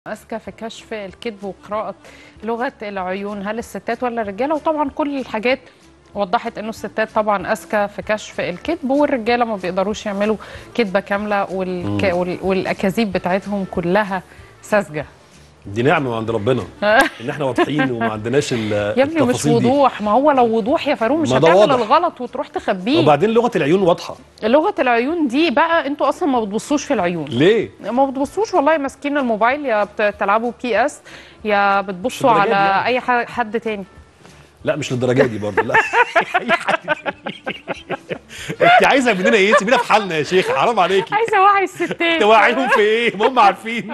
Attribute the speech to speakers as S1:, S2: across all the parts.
S1: ماسكه في كشف الكذب وقراءه لغه العيون هل الستات ولا الرجاله وطبعا كل الحاجات وضحت انه الستات طبعا اذكى في كشف الكذب والرجاله ما بيقدروش يعملوا كذبه كامله والك... وال... والاكاذيب بتاعتهم كلها ساذجه
S2: دي نعمه من عند ربنا ان احنا واضحين وما عندناش ال-
S1: يا ابني مش
S2: التفاصيل دي
S1: وضوح ما هو لو وضوح يا فاروق مش
S2: ما ده
S1: هتعمل
S2: واضح.
S1: الغلط وتروح تخبيه
S2: وبعدين لغه العيون واضحه
S1: لغه العيون دي بقى انتوا اصلا ما بتبصوش في العيون
S2: ليه
S1: ما بتبصوش والله ماسكين الموبايل يا بتلعبوا بي اس يا بتبصوا
S2: الدرجة
S1: على
S2: دي يعني.
S1: اي ح- حد تاني
S2: لا مش للدرجه دي برضه لا أي حد تاني. انت عايزه مننا ايه سيبينا في حالنا يا شيخ حرام عليكي
S1: عايزه اوعي الستات
S2: توعيهم في ايه ما هم عارفين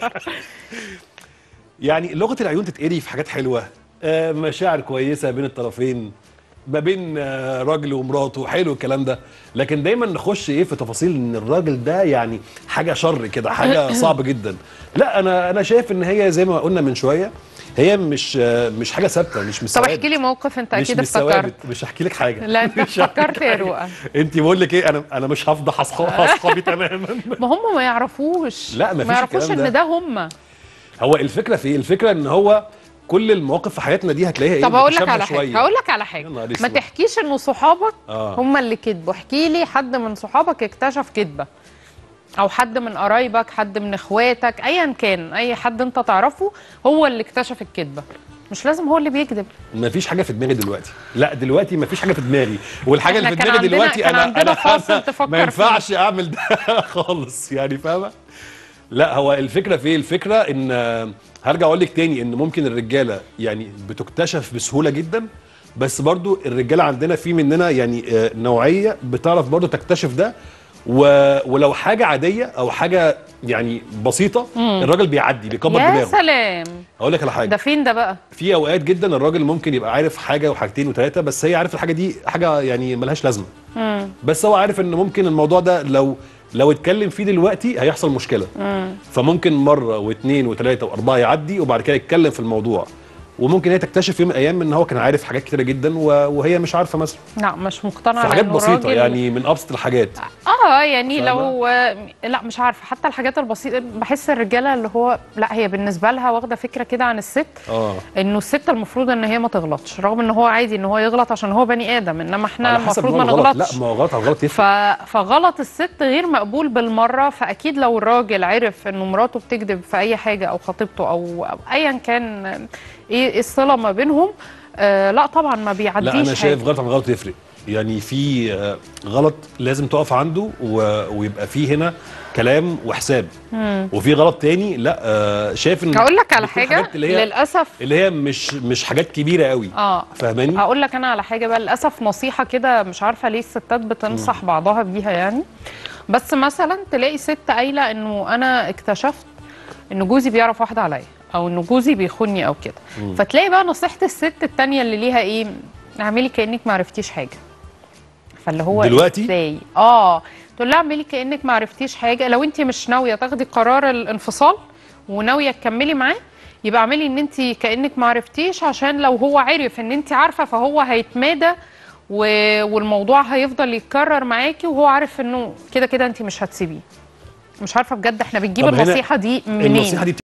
S2: يعني لغه العيون تتقري في حاجات حلوه آه، مشاعر كويسه بين الطرفين ما بين آه، راجل ومراته حلو الكلام ده لكن دايما نخش ايه في تفاصيل ان الراجل ده يعني حاجه شر كده حاجه صعبه جدا لا انا انا شايف ان هي زي ما قلنا من شويه هي مش آه، مش حاجه ثابته مش مش
S1: طب
S2: ثوابت.
S1: احكي لي موقف انت
S2: مش
S1: اكيد
S2: مش ثوابت
S1: افتكرت
S2: مش هحكي لك حاجه
S1: لا انت
S2: مش هحكي
S1: افتكرت
S2: لك
S1: يا
S2: حاجة.
S1: رؤى
S2: انت بقول لك ايه انا انا مش هفضح أصحاب- اصحابي تماما
S1: ما هم ما يعرفوش
S2: لا، مفيش
S1: ما يعرفوش
S2: الكلام
S1: ان
S2: ده.
S1: ده هم
S2: هو الفكره في ايه؟ الفكره ان هو كل المواقف في حياتنا دي هتلاقيها ايه
S1: طب هقول لك
S2: متشابهة
S1: على
S2: شوية.
S1: حاجه هقول لك على حاجه
S2: يا نهار
S1: ما
S2: اسود.
S1: تحكيش انه صحابك
S2: آه.
S1: هم اللي كذبوا احكي لي حد من صحابك اكتشف كذبه او حد من قرايبك حد من اخواتك ايا كان اي حد انت تعرفه هو اللي اكتشف الكذبه مش لازم هو اللي بيكذب
S2: مفيش حاجه في دماغي دلوقتي لا دلوقتي مفيش حاجه في دماغي والحاجه اللي
S1: إحنا
S2: في
S1: كان
S2: دماغي
S1: عندنا-
S2: دلوقتي
S1: كان
S2: انا
S1: عندنا
S2: انا
S1: فاصل
S2: أنا
S1: تفكر
S2: ما ينفعش اعمل ده خالص يعني فاهمه لا هو الفكره في ايه الفكره ان آه، هرجع اقول لك تاني ان ممكن الرجاله يعني بتكتشف بسهوله جدا بس برضو الرجاله عندنا في مننا يعني آه، نوعيه بتعرف برضو تكتشف ده و... ولو حاجه عاديه او حاجه يعني بسيطه الراجل بيعدي بيكبر
S1: يا
S2: دماغه
S1: سلام
S2: اقول لك على حاجه
S1: ده فين ده بقى
S2: في اوقات جدا الراجل ممكن يبقى عارف حاجه وحاجتين وثلاثه بس هي عارف الحاجه دي حاجه يعني ملهاش لازمه بس هو عارف ان ممكن الموضوع ده لو لو اتكلم فيه دلوقتي هيحصل مشكله فممكن مره واثنين وثلاثه واربعه يعدي وبعد كده يتكلم في الموضوع وممكن هي تكتشف في يوم من الايام ان هو كان عارف حاجات كتيره جدا و- وهي مش عارفه مثلا
S1: لا مش مقتنعه
S2: في حاجات
S1: لأنه
S2: بسيطه
S1: الراجل-
S2: يعني من ابسط الحاجات
S1: اه يعني
S2: فاهمة؟
S1: لو لا مش عارفه حتى الحاجات البسيطه بحس الرجاله اللي هو لا هي بالنسبه لها واخده فكره كده عن الست
S2: اه
S1: انه الست المفروض ان هي ما تغلطش رغم ان هو عادي ان هو يغلط عشان هو بني ادم انما احنا
S2: على حسب
S1: المفروض ما
S2: نوع الغلط.
S1: نغلطش
S2: لا ما هو غلط على غلط
S1: ف...
S2: يفرق
S1: فغلط الست غير مقبول بالمره فاكيد لو الراجل عرف انه مراته بتكذب في اي حاجه او خطيبته او, أو ايا كان ايه إيه الصله ما بينهم آه لا طبعا ما بيعديش
S2: لا انا شايف
S1: حاجة.
S2: غلط عن غلط يفرق يعني في آه، غلط لازم تقف عنده و... ويبقى في هنا كلام وحساب وفي غلط تاني لا آه، شايف ان
S1: هقول لك على
S2: بتكون
S1: حاجه
S2: حاجات اللي هي
S1: للاسف
S2: اللي هي مش مش حاجات كبيره قوي
S1: اه
S2: فاهماني
S1: اقول لك انا على حاجه بقى للاسف نصيحه كده مش عارفه ليه الستات بتنصح بعضها بيها يعني بس مثلا تلاقي ست قايله انه انا اكتشفت ان جوزي بيعرف واحده عليا او ان جوزي بيخوني او كده فتلاقي بقى نصيحه الست التانية اللي ليها ايه اعملي كانك ما عرفتيش حاجه فاللي هو
S2: دلوقتي؟
S1: ازاي اه تقول لها اعملي كانك ما عرفتيش حاجه لو انت مش ناويه تاخدي قرار الانفصال وناويه تكملي معاه يبقى اعملي ان انت كانك ما عرفتيش عشان لو هو عرف ان انت عارفه فهو هيتمادى و... والموضوع هيفضل يتكرر معاكي وهو عارف انه كده كده انت مش هتسيبيه مش عارفه بجد احنا بنجيب
S2: طب هنا
S1: النصيحه دي منين
S2: النصيحه دي